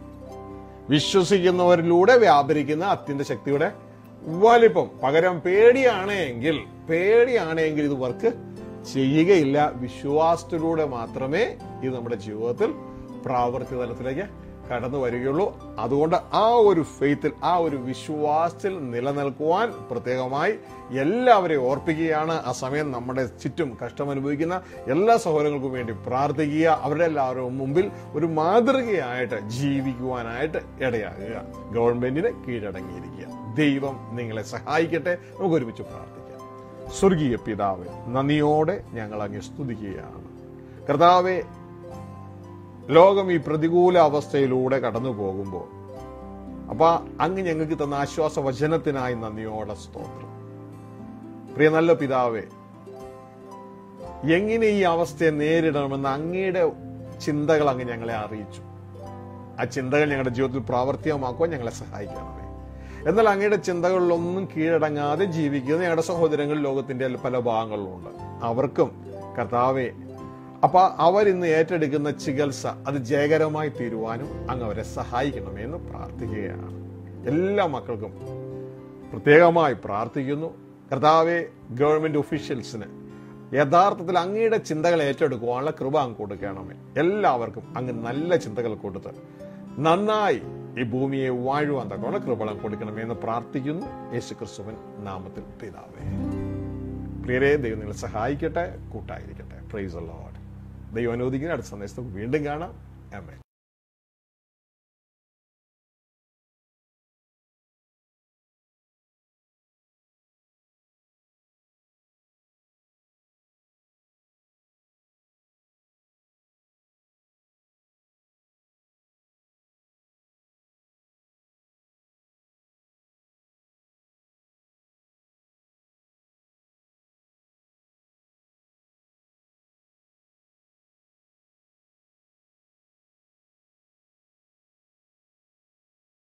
S1: വിശ്വസിക്കുന്നവരിലൂടെ വ്യാപരിക്കുന്ന അത്യന്ത ശക്തിയുടെ വലിപ്പം പകരം പേടിയാണെങ്കിൽ പേടിയാണെങ്കിൽ ഇത് വർക്ക് ചെയ്യുകയില്ല വിശ്വാസത്തിലൂടെ മാത്രമേ ഇത് നമ്മുടെ ജീവിതത്തിൽ പ്രാവർത്തിക തലത്തിലേക്ക് കടന്നു വരികയുള്ളൂ അതുകൊണ്ട് ആ ഒരു ഫെയ്ത്തിൽ ആ ഒരു വിശ്വാസത്തിൽ നിലനിൽക്കുവാൻ പ്രത്യേകമായി എല്ലാവരെയും ഓർപ്പിക്കുകയാണ് ആ സമയം നമ്മുടെ ചുറ്റും കഷ്ടമനുഭവിക്കുന്ന എല്ലാ സഹോദരങ്ങൾക്കും വേണ്ടി പ്രാർത്ഥിക്കുക അവരുടെ എല്ലാവരും മുമ്പിൽ ഒരു മാതൃകയായിട്ട് ജീവിക്കുവാനായിട്ട് ഇടയാകുക ഗവൺമെന്റിന് കീഴടങ്ങിയിരിക്കുക ദൈവം നിങ്ങളെ സഹായിക്കട്ടെ നമുക്ക് ഒരുമിച്ച് പ്രാർത്ഥിക്കാം സ്വർഗീയ പിതാവെ നന്ദിയോടെ ഞങ്ങൾ അങ്ങ് സ്തുതിക്കുകയാണ് കർത്താവെ ലോകം ഈ പ്രതികൂല അവസ്ഥയിലൂടെ കടന്നു പോകുമ്പോൾ അപ്പൊ അങ്ങ് ഞങ്ങൾക്ക് തന്ന ആശ്വാസ വചനത്തിനായി നന്ദിയോടെ സ്തോത്രം പ്രിയ നല്ല പിതാവേ എങ്ങനെ ഈ അവസ്ഥയെ നേരിടണമെന്ന് അങ്ങയുടെ ചിന്തകൾ അങ്ങ് ഞങ്ങളെ അറിയിച്ചു ആ ചിന്തകൾ ഞങ്ങളുടെ ജീവിതത്തിൽ പ്രാവർത്തികമാക്കുവാൻ ഞങ്ങളെ സഹായിക്കണമേ എന്നാൽ അങ്ങയുടെ ചിന്തകളിലൊന്നും കീഴടങ്ങാതെ ജീവിക്കുന്ന ഞങ്ങളുടെ സഹോദരങ്ങൾ ലോകത്തിന്റെ പല ഭാഗങ്ങളിലുണ്ട് അവർക്കും കർത്താവെ അപ്പൊ അവരിന്ന് ഏറ്റെടുക്കുന്ന ചികിത്സ അത് ജയകരമായി തീരുവാനും അങ്ങ് അവരെ സഹായിക്കണമേ എന്ന് പ്രാർത്ഥിക്കുകയാണ് എല്ലാ മക്കൾക്കും പ്രത്യേകമായി പ്രാർത്ഥിക്കുന്നു കർത്താവെ ഗവൺമെന്റ് ഒഫീഷ്യൽസിന് യഥാർത്ഥത്തിൽ അങ്ങയുടെ ചിന്തകൾ ഏറ്റെടുക്കുവാനുള്ള കൃപ അങ്ങ് കൊടുക്കണമേ എല്ലാവർക്കും അങ്ങ് നല്ല ചിന്തകൾ കൊടുത്ത് നന്നായി ഈ ഭൂമിയെ വാഴുവാൻ തക്കവണ്ണം കൃപളം കൊടുക്കണമേ എന്ന് പ്രാർത്ഥിക്കുന്നു യേശു ക്രിസ്തുവൻ നാമത്തിൽ പിതാവേ പ്രിയരെ ദൈവം നിങ്ങളെ സഹായിക്കട്ടെ കൂട്ടായിരിക്കട്ടെ പ്രൈസ് ലോഡ് ദൈവം അനുവദിക്കുന്ന അടുത്ത സന്ദേശത്ത് വീണ്ടും കാണാം ആമേൻ